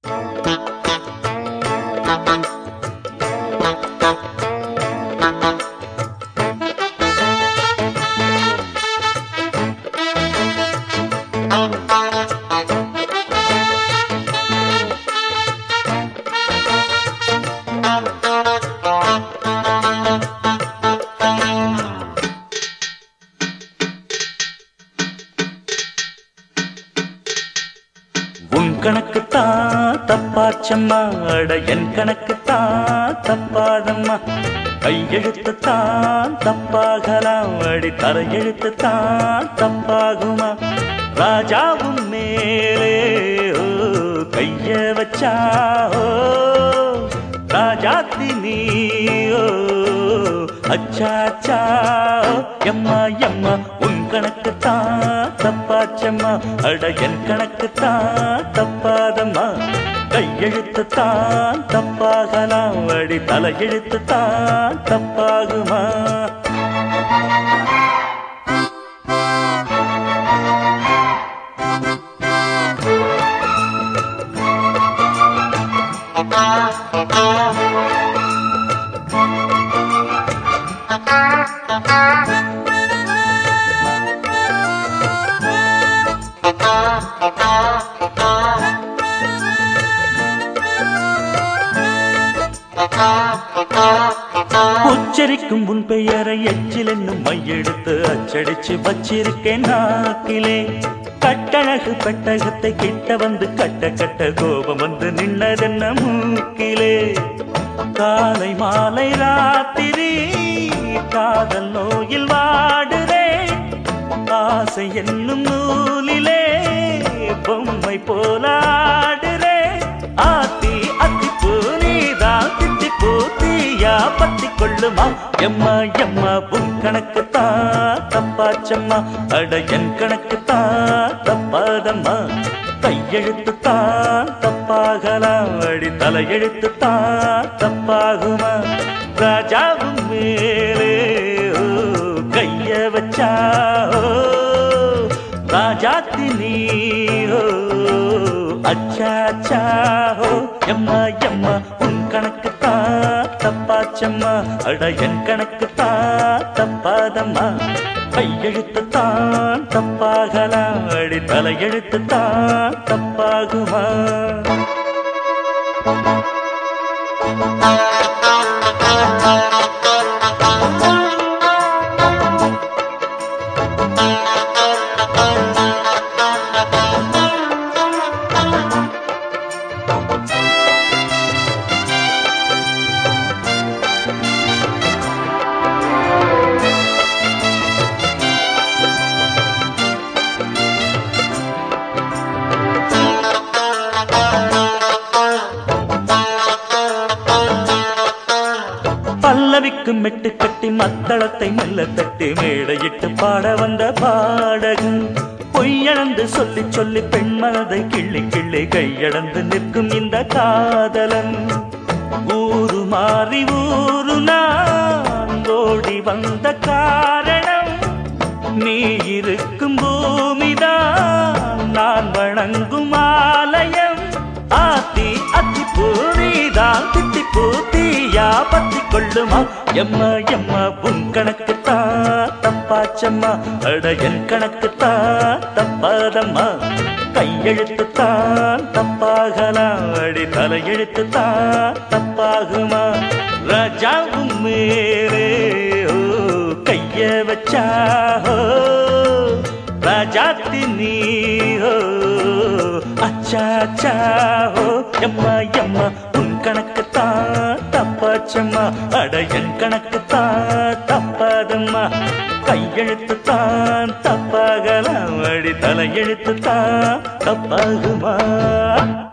உன் கணக்குத்தான் தப்பாச்சம்மா அட என் கணக்குத்தான் தப்பாதம்மா கையெழுத்துத்தான் தப்பாகலாம் அடி தலையெழுத்துத்தான் தப்பாகுமா ராஜாவும் மேலே ஓ கைய வச்சா ஓ ராஜாத்தி நீயோ அச்சா அச்சா ஓ, எம்மா எம்மா உன் கணக்கு தான் தப்பாச்சம்மா அட என் கணக்கு தான் தப்பாதம்மா கையெழுத்து தான் தப்பாகலாம் அடி தலையெழுத்து தான் தப்பாகுமா உச்சரிக்கும் உன் பெயரை எச்சில் என்னும் மையெடுத்து அச்சடிச்சு வச்சிருக்கேன் நாக்கிலே கட்டழகு பெட்டகத்தை கிட்ட வந்து கட்ட கட்ட கோபம் வந்து நின்னதென்ன மூக்கிலே காலை மாலை ராத்திரி காதல் நோயில் வாடுறே ஆசை என்னும் நூலிலே பொம்மை போலாடுறே ஆத்தி அத்திப்பூ நீதான் தித்திப்பூ தீயா பத்தி கொள்ளுமா எம்மா எம்மா உன் கணக்கு தான் தப்பாச்சம்மா அட என் கணக்கு தான் தப்பாதம்மா கையெழுத்து தான் தப்பாகலாம் அடி தலையெழுத்து தான் தப்பாகுமா ராஜாவும் மேலே ஓ, கைய வச்சா ஓ, ராஜாத்தி நீயோ அச்சா அச்சா ஓ எம்மா எம்மா உன் கணக்கு தான் தப்பாச்சம்மா அட என் கணக்கு தான் தப்பாதம்மா கையெழுத்து தான் தப்பாகலாம் அடி தலையெழுத்து தான் தப்பாகுமா பல்லவிக்கு மெட்டு கட்டி மத்தளத்தை மெல்ல தட்டி மேடையிட்டு பாட வந்த பாடகன் பொய்யளந்து சொல்லி சொல்லி பெண் மனதை கிள்ளி கிள்ளி கையளந்து நிற்கும் இந்த காதலன் ஊரு மாறி ஊரு நான் ஓடி வந்த காரணம் நீ இருக்கும் பூமிதான் நான் வணங்கும் ஆலயம் ஆத்தி அத்தி பூரிதான் தித்தி பூத்தியா பத்தி கொள்ளுமா எம்மா எம்மா உன் கணக்கு தான் தப்பாச்சம்மா அட என் கணக்கு தான் தப்பாதம்மா கையெழுத்து தான் தப்பாகலாம் அடி தலையெழுத்து தான் தப்பாகுமா ராஜாவும் மேலே ஓ கைய வச்சா ஓ ராஜாத்தி நீயோ அச்சா அச்சா ஓ எம்மா எம்மா உன் கணக்கு தான் தப்பாச்சம்மா அட என் கணக்கு தான் தப்பாதம்மா கையெழுத்து தான் தப்பாகலாம் அடி தலையெழுத்து தான் தப்பாகுமா